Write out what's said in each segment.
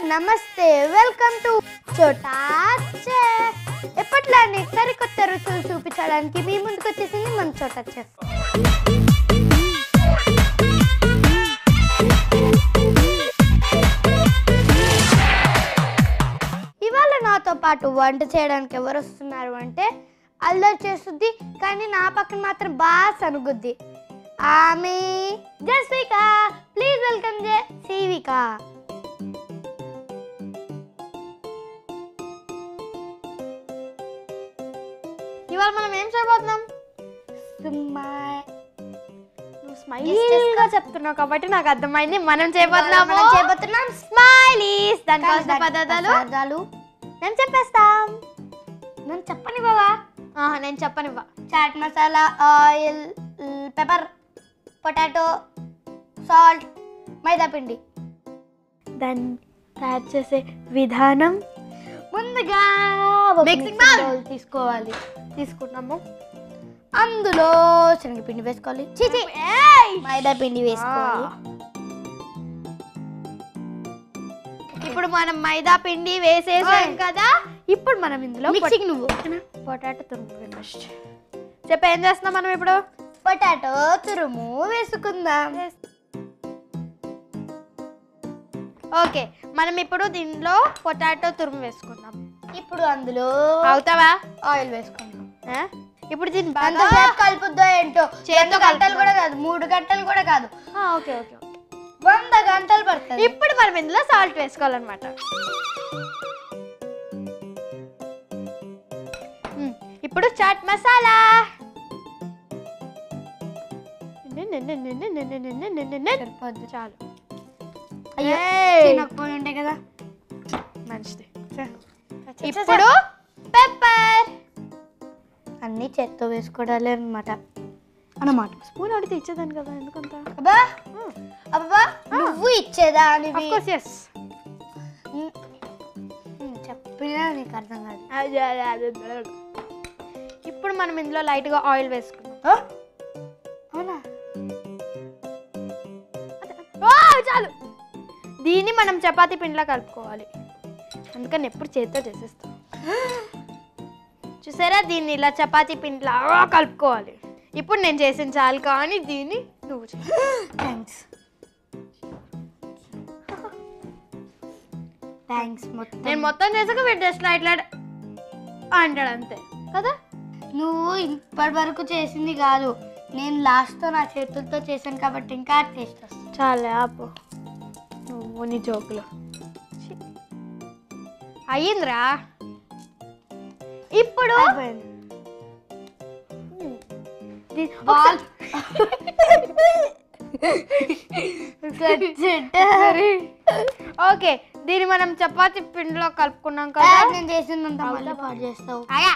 నమస్తే welcome to Chota Chef ఎప్పట్లానే సరికొత్త రుచులు చూపించడానికి మీ ముందుకు వచ్చేసింది మన చోటా చెఫ్ ఇవాళ నాతో పాటు వంట చేయడానికి ఎవరు వస్తున్నారు అంటే అల్లరి చేస్తుంది కానీ నా పక్కన మాత్రం బాగా సనుగుద్ది ఆమె జస్విక ప్లీజ్ వెల్కమ్ జే సీవిక ఇవాళ మనం ఏం చేయబోతున్నాం నువ్వు స్మైలీగా చెప్తున్నావు కాబట్టి నాకు అర్థమైంది మనం చేయబోతున్నాము మనం చేయబోతున్నాం స్మైలీస్ దానికి కావాల్సిన దానికి పదార్థాలు పదార్థాలు నేను చెప్పేస్తాం నన్ను చెప్పని బాబా ఆహా, నేను చెప్పనివ్వ chaat masala oil pepper potato salt maida పిండి దాన్ని తయారు చేసే విధానం ముందుగా ఒక Mixing mixing bowl. bowl తీసుకోవాలి తీసుకుంటున్నాము అందులో శనగపిండి వేసుకోవాలి చిచి మైదా పిండి వేసుకోవాలి ఇప్పుడు మనం మైదా పిండి వేసేసాం ఓయ్. కదా ఇప్పుడు మనం ఇందులో మిక్సింగ్ నువ్వు పొటాటో తురుము ఫస్ట్ చెప్ప ఏం చేస్తున్నాం మనం ఇప్పుడు పొటాటో తురుము వేసుకుందాం ఓకే మనం ఇప్పుడు దీనిలో పొటాటో తురుము వేసుకుందాం ఇప్పుడు అందులో అవుతావా ఆయిల్ వేసుకుందాం ఆ? ఇప్పుడు దీన్ని బాగా ఎంతసేపు కలుపుద్దో ఏంటో చేత్తో రెండు గంటలు కలుపుదాం. కూడా కాదు మూడు గంటలు కూడా కాదు ఆ, ఓకే ఓకే ఓకే. వంద గంటలు పడుతుంది ఇప్పుడు మనం ఇందులో సాల్ట్ వేసుకోవాలన్నమాట మ్, ఇప్పుడు చాట్ మసాలా సరిపోద్ది. చాలు అయ్యో ఏయ్. తినకపోయి ఉండే కదా మంచిది ఇప్పుడు పెప్పర్ అన్ని చేత్తో వేసుకోవడాలి అనమాట అన్నమాట స్పూన్ అడిగితే ఇచ్చేదాన్ని కదా ఎందుకంత అబ్బా అబ్బా నువ్వు ఇచ్చేదా అని ఆఫ్ కోర్స్ ఎస్ చెప్పినా నీకు అర్థం కాదు ఇప్పుడు మనం ఇందులో లైట్గా ఆయిల్ వేసుకుందాం ఆ? అవునా ఓ, చాలు దీన్ని మనం చపాతీ పిండిలో కలుపుకోవాలి అందుకని ఎప్పుడు చేతితో చేసేస్తాం చూసారా దీన్ని ఇలా చపాతీ పిండిలా కలుపుకోవాలి ఇప్పుడు నేను చేసిన చాలు కానీ దీన్ని నువ్వు చేయి. థ్యాంక్స్ థ్యాంక్స్ మొత్తం నేను మొత్తం చేసాక వీడు జస్ట్ ఇట్లా అంటాడు అంతే కదా నువ్వు ఇప్పటి వరకు చేసింది కాదు నేను లాస్ట్తో నా చేతులతో చేశాను కాబట్టి ఇంకా టేస్ట్ వస్తుంది చాలే ఆపు నువ్వు నీ జోకులు ఛీ. అయ్యిందిరా ఇప్పుడు దీ- బాల్ ఓకే దీన్ని మనం చపాతి పిండిలో కలుపుకున్నాం కదా నేను చేసిందంతా మళ్ళీ పాడు చేస్తావు ఆగా.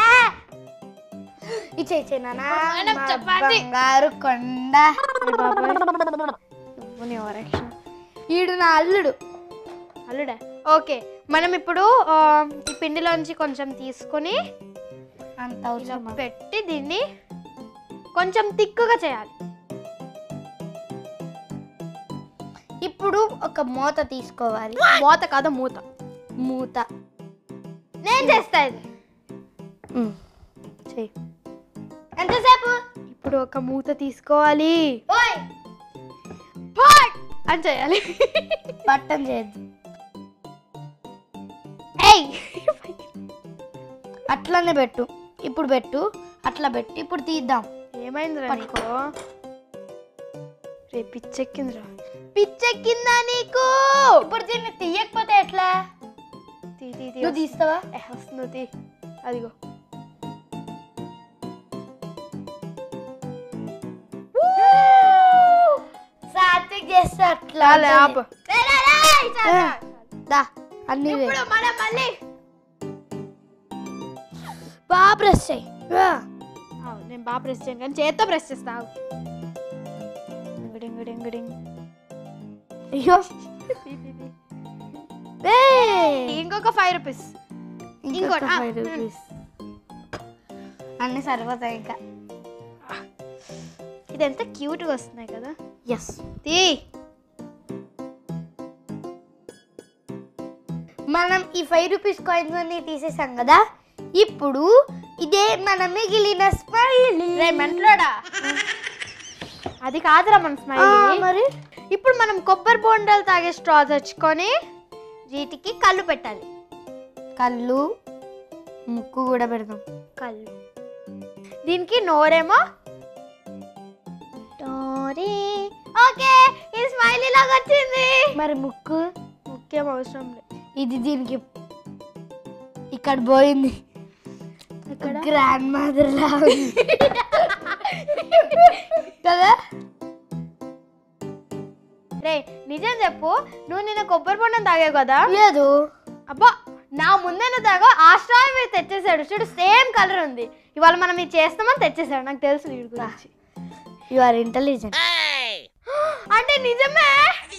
ఇచ్చే ఇచ్చే నానా మనం మా చపాతీ. బంగారు కొండ నువ్వు నీ ఓవరాక్షన్. ఈడు నా అల్లుడు అల్లుడా ఓకే మనం ఇప్పుడు ఆ, ఈ పిండిలోంచి కొంచెం తీసుకొని అంత ఇలా అవసరమా? పెట్టి దీన్ని కొంచెం తిక్కుగా చేయాలి ఇప్పుడు ఒక మూత తీసుకోవాలి మూత కాదు మూత మూత నేను చేస్తా ఇది చెయ్యి ఎంతసేపు ఇప్పుడు ఒక మూత తీసుకోవాలి ఓయ్ ఫాట్ అని చేయాలి పట్టం చేయద్దు ఏయ్ అట్లానే పెట్టు ఇప్పుడు పెట్టు అట్లా పెట్టు ఇప్పుడు తీద్దాం ఏమైందిరా పట్టుకో. నీకు రే పిచ్చెక్కిందిరా పిచ్చెక్కిందా నీకు ఇప్పుడు దీన్ని తీయకపోతే ఎట్లా తీ తీ తీ నువ్వు తీస్తావా ఏ, వస్తుంది తీ అదిగో సాత్విక్ చేస్తే అట్లా చాలే ఉంటుంది. ఆపు రే, రే, రే, చాలు, ఆ. చాలు. దా అన్ని ఇప్పుడు మనం మళ్ళీ బాగా ప్రెస్ చేయి ఆగు, నేను బాగా ప్రెస్ చేయను కానీ చేత్తో ప్రెస్ చేస్తా ఆగు. డింగు, డింగు, డింగు. అయ్యో తీ, తీ, తీ. ఏయ్. ఇంకొక ఫైవ్ రూపీస్ ఇంకొక ఇంకోటి, ఆ, five rupees. అన్ని సరిపోతాయి ఇంకా ఇది ఎంత క్యూట్గా వస్తున్నాయి కదా ఎస్ తీ మనం ఈ ఫైవ్ రూపీస్ కాయిన్స్ అన్ని తీసేసాం కదా ఇప్పుడు ఇదే మన మిగిలిన స్మైలీ రే మెంట్లోడా అది కాదురా మన స్మైల్ మరి ఇప్పుడు మనం కొబ్బరి బోండాలు తాగే స్ట్రా తెచ్చుకొని వీటికి కళ్ళు పెట్టాలి కళ్ళు ముక్కు కూడా పెడదాం కళ్ళు దీనికి నోరేమో ఓకే ఇది స్మైలీ లాగా వచ్చింది మరి ముక్కు ముఖ్యం అవసరం లేదు ఇది దీనికి ఇక్కడ పోయింది ఇక్కడ గ్రాండ్ మదర్ లా ఉంది. కదా రే నిజం చెప్పు నువ్వు నిన్న కొబ్బరి బొండం తాగావు కదా లేదు అబ్బా నా ముందే నువ్వు తాగా ఆ స్ట్రా మీరు తెచ్చేసాడు చూడు సేమ్ కలర్ ఉంది ఇవాళ మనం ఇది చేస్తామని తెచ్చేసాడు నాకు తెలుసు వీడి గురించి యు ఆర్ ఇంటెలిజెంట్ అంటే నిజమే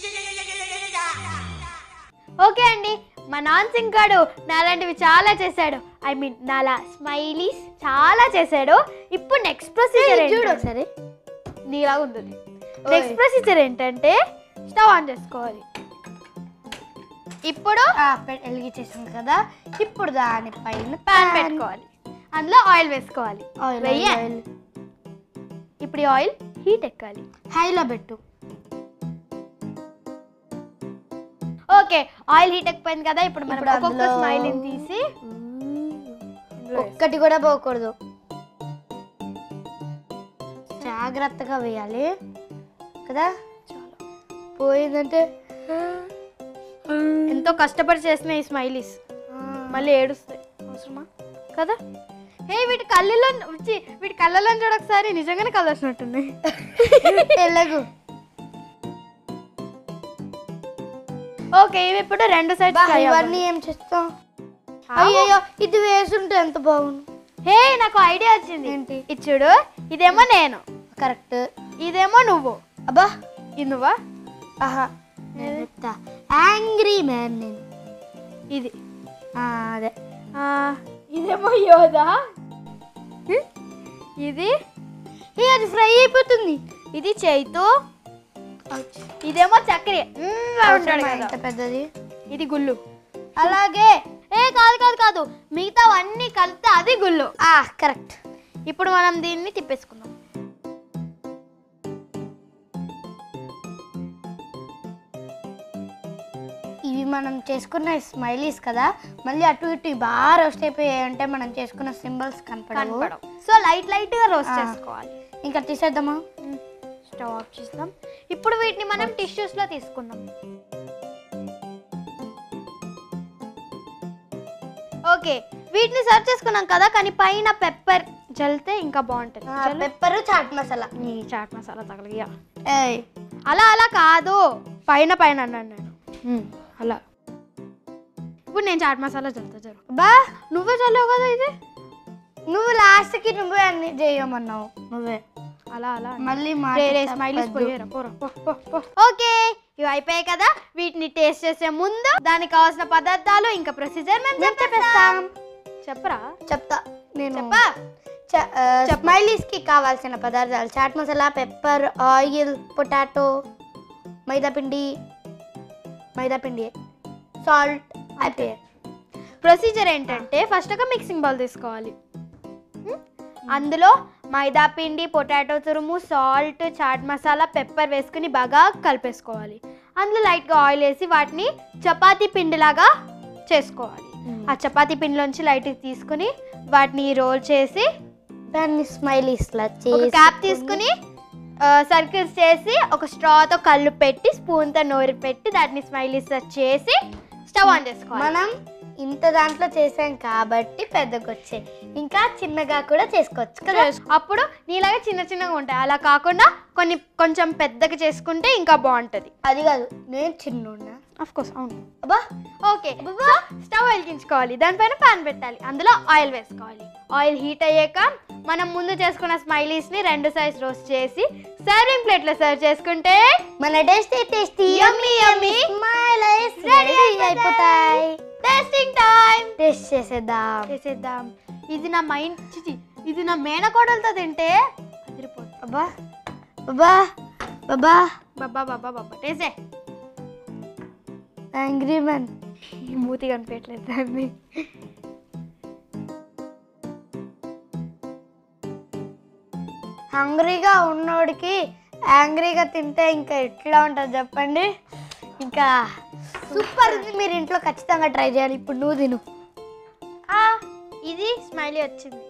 ఓకే అండి మా నాన్ సింగ్ గాడు నాలాంటివి చాలా చేశాడు ఐ మీన్ నాలా స్మైలీస్ చాలా చేశాడు ఇప్పుడు నెక్స్ట్ ప్రొసీజర్ చూడు ఒకసారి నీలా ఉంటుంది ఓయ్. నెక్స్ట్ ప్రొసీజర్ ఏంటంటే స్టవ్ ఆన్ చేసుకోవాలి ఇప్పుడు వెలిగించేసాం కదా ఇప్పుడు దానిపైన పాన్ పెట్టుకోవాలి అందులో ఆయిల్ వేసుకోవాలి ఆయిల్ వెయ్యి. ఇప్పుడు ఈ ఆయిల్ హీట్ ఎక్కాలి హైలో పెట్టు ఓకే ఆయిల్ హీట్ ఎక్కిపోయింది కదా ఇప్పుడు మనం ఇప్పుడు ఒక్కొక్క అందులో- స్మైల్ తీసి ఇందులో ఒక్కటి కూడా పోకూడదు జాగ్రత్తగా వేయాలి కదా పోయిందంటే ఎంతో కష్టపడి చేసిన ఈ స్మైలీస్ మళ్ళీ ఏడుస్తాయి అవసరమా కదా ఏ వీటి కళ్ళలో వచ్చి వీటి కళ్ళలో చూడొకసారి నిజంగానే కళ్ళు వచ్చినట్టుంది తెల్లగు ఓకే ఇవి ఇప్పుడు రెండు సైడ్స్ బా, ఇవన్నీ ఏం చేస్తాం అయ్యో ఇది వేసుంటే ఎంత బాగుండు హే నాకు ఐడియా వచ్చింది ఏంటి? ఇది చూడు ఇదేమో నేను కరెక్ట్ ఇదేమో నువ్వు అబ్బా ఇది నువ్వా ఆహా నేను చెప్తా యాంగ్రీ మ్యాన్ నేను ఇది ఆ, అదే ఆ, ఇదేమో యోదా హ్మ్? ఇది ఏ అది ఫ్రై అయిపోతుంది ఇది చైతు ఇదేమో చక్కెర మ్మ్, లా ఉంటాడు అవసరమా కదా. ఎంత పెద్దది ఇది గుళ్ళు అలాగే ఏ కాదు కాదు కాదు మిగతావన్నీ కలిపితే అది గుళ్ళు ఆ కరెక్ట్ ఇప్పుడు మనం దీన్ని తిప్పేసుకుందాం ఇవి మనం చేసుకున్న స్మైలీస్ కదా మళ్ళీ అటు ఇటు బాగా రోస్ట్ అయిపోయాయి అంటే మనం చేసుకున్న సింబల్స్ కనపడవు కనపడవు సో లైట్ లైట్ గా రోస్ట్ ఆ. చేసుకోవాలి ఇంకా తీసేద్దామా స్టవ్ ఆఫ్ చేద్దాం ఇప్పుడు వీటిని మనం టిష్యూస్ లో తీసుకుందాం ఓకే వీటిని సర్వ్ చేసుకున్నాం కదా కానీ పైన పెప్పర్ జల్తే ఇంకా బాగుంటుంది జల్లు. పెప్పర్ చాట్ మసాలా నీ చాట్ మసాలా తగలిగా ఏయ్ అలా అలా కాదు పైన పైన అన్నాను నేను అలా ఇప్పుడు నేను చాట్ మసాలా చల్లుతా జరు బా నువ్వే చల్లావు కదా ఇది నువ్వు లాస్ట్కి నువ్వే అన్ని చేయమన్నావు నువ్వే అలా అలా మళ్ళీ రే రే మాట స్మైలీస్ తప్పొద్దు. పోయారా పోరా పో, పో, పో. ఓకే ఇవి అయిపోయాయి కదా వీటిని టేస్ట్ చేసే ముందు దానికి కావాల్సిన పదార్థాలు ఇంకా ప్రొసీజర్ మేము మేము చెప్పేస్తాం చెప్పేస్తాం చెప్పరా చెప్తా నేను చెప్పా స్మైలీస్ కి కావాల్సిన పదార్థాలు chaat masala pepper oil potato maida పిండి మైదా పిండి సాల్ట్ అయిపోయాయి ప్రొసీజర్ ఏంటంటే ఫస్ట్ ఒక మిక్సింగ్ బౌల్ తీసుకోవాలి హ్మ్? అందులో మైదా పిండి పొటాటో తురుము సాల్ట్ చాట్ మసాలా పెప్పర్ వేసుకుని బాగా కలిపేసుకోవాలి అందులో లైట్గా ఆయిల్ వేసి వాటిని చపాతీ పిండిలాగా చేసుకోవాలి ఆ చపాతీ పిండిలోంచి లైట్గా తీసుకుని వాటిని రోల్ చేసి దాన్ని స్మైలీస్ లా ఒక చేసి క్యాప్ తీసుకుని సర్కిల్స్ చేసి ఒక స్ట్రాతో కళ్ళు పెట్టి స్పూన్తో నోరు పెట్టి దాన్ని స్మైలీస్ చేసి స్టవ్ ఆన్ చేసుకోవాలి మనం ఇంత దాంట్లో చేసాం కాబట్టి పెద్దగా వచ్చాయి ఇంకా చిన్నగా కూడా చేసుకోవచ్చు కదా అప్పుడు నీలాగా చిన్న చిన్నగా ఉంటాయి అలా కాకుండా కొన్ని కొంచెం పెద్దగా చేసుకుంటే ఇంకా బాగుంటుంది అది కాదు నేను చిన్న అఫ్ కోర్స్ అవును అబ్బా ఓకే స్టవ్ వెలిగించుకోవాలి దానిపైన పాన్ పెట్టాలి అందులో ఆయిల్ వేసుకోవాలి ఆయిల్ హీట్ అయ్యాక మనం ముందు చేసుకున్న స్మైలీస్ ని రెండు సైజ్ రోస్ట్ చేసి సర్వింగ్ ప్లేట్ లో సర్వ్ చేసుకుంటే మన tasty tasty Yummy, yummy. Smileys Ready ready అయిపోతాయి టేస్టింగ్ టైం టేస్ట్ చేసేద్దాం చేసేద్దాం ఇది నా మైండ్ చిచి ఇది నా మేనకోడలతో తింటే అదిరిపోతుంది అబ్బా అబ్బా అబ్బా బాబా బాబా బాబా టేసే యాంగ్రీ మ్యాన్ ఈ మూతి కనిపించట్లేదు దాన్ని హంగ్రీగా ఉన్నోడికి యాంగ్రీగా తింటే ఇంకా ఎట్లా ఉంటుంది చెప్పండి ఇంకా సూపర్ ఉంది మీరు ఇంట్లో ఖచ్చితంగా ట్రై చేయాలి ఇప్పుడు నువ్వు తిను ఆ, ఇది స్మైలీ వచ్చింది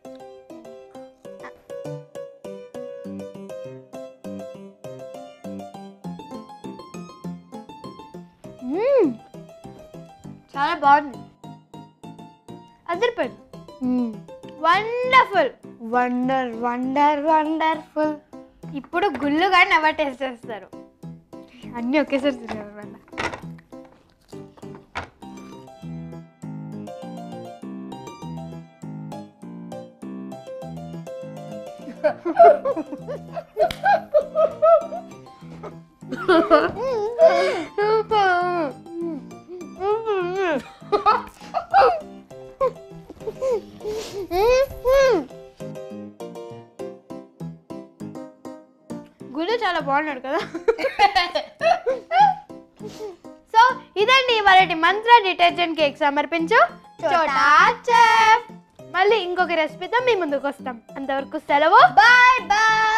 మ్మ్. చాలా బాగుంది అదిరిపోయింది వండర్ఫుల్ వండర్ వండర్ వండర్ఫుల్ ఇప్పుడు గుళ్ళు కానీ ఎవరు టేస్ట్ చేస్తారు అన్నీ ఒకేసారి తినేవారు వల్ల గుళ్ళు చాలా బాగున్నాడు కదా సో ఇదండి ఇవాళ మంత్ర డిటర్జెంట్ కేక్ సమర్పించు చోటా చెఫ్ మళ్ళీ ఇంకొక రెసిపీతో మీ ముందుకు వస్తాం అంతవరకు సెలవు బాయ్ బాయ్